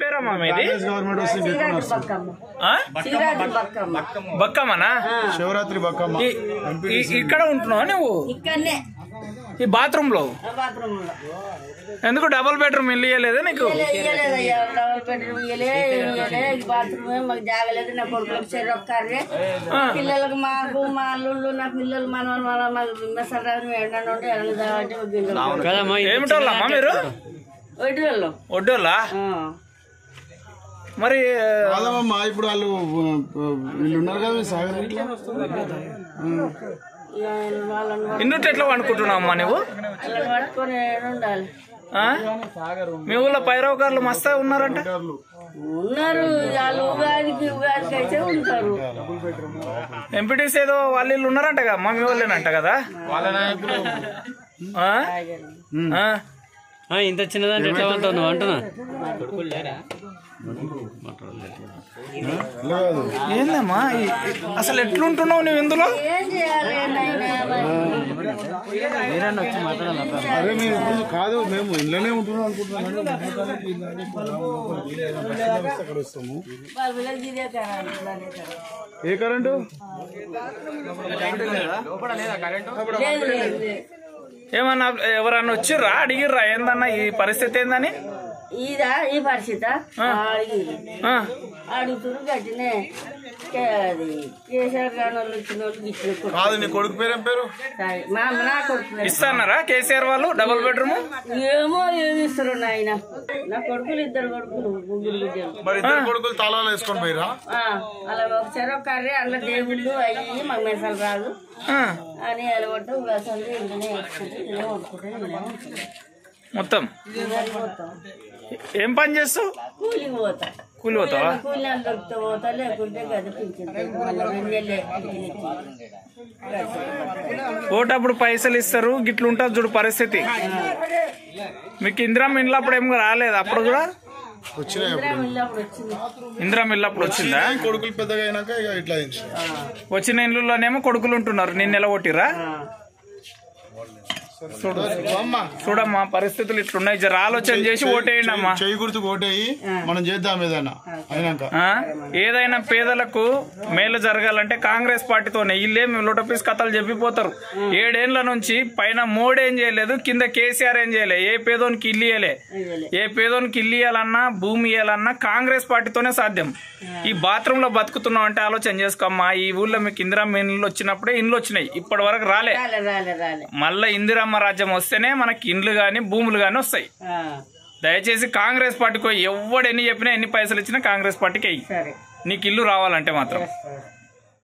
పేరమ్మా మీది కాంగ్రెస్ గవర్నమెంట్ వస్తే ఇంకెక్కడ సిరాజు వస్తుంది? బక్కమ్మ ఆ? సిరాజు బక్కమ్మ బక్కమ్మనా శివరాత్రి బక్కమ్మ ఈ- ఈ- ఇక్కడ ఉంటున్నావు నువ్వు ఇక్కడనే ఈ బాత్రూమ్ లో బాత్రూమ్ లో ఎందుకు డబుల్ బెడ్రూమ్ ఇల్లు ఇయ్యలేదు నీకు ఇయ్యలేదయ్యా డబుల్ బెడ్రూమ్ ఇయ్యలే ఇయ్యలే ఈ బాత్రూమ్ మాకు జాగలేదు నా కొడుకులకు చెరొక్కారే పిల్లలకు మాకు మా అల్లుళ్ళు నా పిల్లలు మన మన మాకు మెసరాజు ఎండ నుండి ఎండ ఏమిటోళ్ళమ్మా మీరు ఒకటి వెళ్ళం ఒడ్డోళ్ళా మరి కాదమ్మా ఇప్పుడు వాళ్ళు ఆ, వీళ్ళు ఉన్నారు కదా మీ సాగర్ ఇట్లా వాళ్ళని ఇందుట్ ఎట్లా అనుకుంటున్నావు అమ్మా నువ్వు వాళ్ళని పట్టుకొని ఉండాలి ఆ? మీ ఊళ్ళో పైరవకారులు మస్తా ఉన్నారంట ఉన్నారు వాళ్ళు ఉగాదికి ఉగాదికి అయితే ఉంటారు ఎంపీటీసీ ఏదో వాళ్ళు వీళ్ళు ఉన్నారంట కదా అమ్మా మీ వాళ్ళేనంట కదా ఆ? ఆ? ఆ, ఇంత చిన్నదంటే ఎట్లా ఉంటావు నువ్వు అంటున్నా ఇలా కాదు ఏందమ్మా ఈ- అసలు ఎట్లుంటున్నావు నువ్వు ఇందులో ఏం చేయాలి నాయనా మరి? అరే మేము ఇప్పుడు కాదు మేము ఇంట్లోనే ఉంటున్నాం అనుకుంటున్నాం కానీ ఉండటానికి ఇలాగే పోతాము. అక్కడ వస్తాము వాళ్ళ పిల్లలకి ఇదే కదా ఇలానే కదా. ఏ కరెంటు లేదు లేదు లేదు. ఏమన్నా ఎవరన్నా వచ్చిర్రా అడిగిర్రా ఏందన్నా ఈ పరిస్థితి ఏందని ఇదా ఈ పరిస్థిత అడిగి ఆ, అడుగుతురు గట్టినే కే- అది కేసీఆర్ గారి వాళ్ళు ఇచ్చిన వాళ్ళు ఇచ్చిన కాదు నీ కొడుకు పేరు ఏం పేరు మా నా కొడుకు ఇస్తాన్నారా కేసీఆర్ వాళ్ళు డబుల్ బెడ్రూమ్ ఏమో ఏమి ఇస్తారు నాయన నా కొడుకులు ఇద్దరు కొడుకులు ముగ్గురు బిడ్డలు మరి ఇద్దరు కొడుకులు తాళాలు వేసుకొని పోయిరా ఆ, అలా ఒక చెరొక కర్రీ అందులో దేవుళ్ళు అయ్యి మాకు మెసలు రాదు అని అలవాటు అసలు ఇంటనే వేసుకుంటే ఇంటనే వండుకుంటే ఇంటనే ఉంటున్నాం. మొత్తం ఇంటికి పోతాం ఏం పని చేస్తావు కూలికి పోతా కూలి పోతావా కూలి అని దొరికితే పోతా లేకుంటే గది పింఛన్ మళ్ళీ రెండు నెలలే ఓటప్పుడు పైసలు ఇస్తారు గిట్లు ఉంటుంది చూడు పరిస్థితి మీకు ఇందిరా ఇండ్లు అప్పుడు ఏం రాలేదు అప్పుడు కూడా వచ్చినాయి ఇల్లప్పుడు వచ్చింది ఇందిరా మిల్లు అప్పుడు వచ్చిందా కొడుకులు పెద్దగా అయినాక ఇక ఇట్లా అయింది వచ్చిన ఇండ్లలోనేమో కొడుకులు ఉంటున్నారు నిన్న నిలగొట్టిరా అమ్మా చూడమ్మా పరిస్థితులు ఇట్లున్నాయి జర ఆలోచన చేసి ఓటేయండి అమ్మా చెయ్యి గుర్తు ఓటేయి మనం చేద్దాం ఏదైనా అయినాక ఆ? ఏదైనా పేదలకు మేలు జరగాలంటే కాంగ్రెస్ పార్టీతోనే వీళ్ళేమి లోటపీస్ కథలు చెప్పిపోతారు ఏడేండ్ల నుంచి పైన మోడేం చేయలేదు కింద కేసీఆర్ ఏం చేయలే ఏ పేదోనికి ఇల్లు ఇయ్యలే ఏ పేదోనికి ఇల్లు ఇయ్యాలన్నా భూమి ఇయ్యాలన్నా కాంగ్రెస్ పార్టీతోనే సాధ్యం ఈ బాత్రూమ్ లో బతుకుతున్నాం అంటే ఆలోచన చేసుకోమ్మా ఈ ఊళ్ళో మీకు ఇందిరమ్మ ఇండ్లు వచ్చినప్పుడే ఇండ్లు వచ్చినాయి ఇప్పటి వరకు రాలే రాలే రాలే రాలే మళ్ళా ఇందిరమ్మ రాజ్యం వస్తేనే మనకి ఇండ్లు గాని భూములు గాని వస్తాయి ఆ, దయచేసి కాంగ్రెస్ పార్టీకి పోయి ఎవడు ఎన్ని చెప్పినా ఎన్ని పైసలు ఇచ్చినా కాంగ్రెస్ పార్టీకి అయ్యి సరే నీకు ఇల్లు రావాలంటే మాత్రం సరే.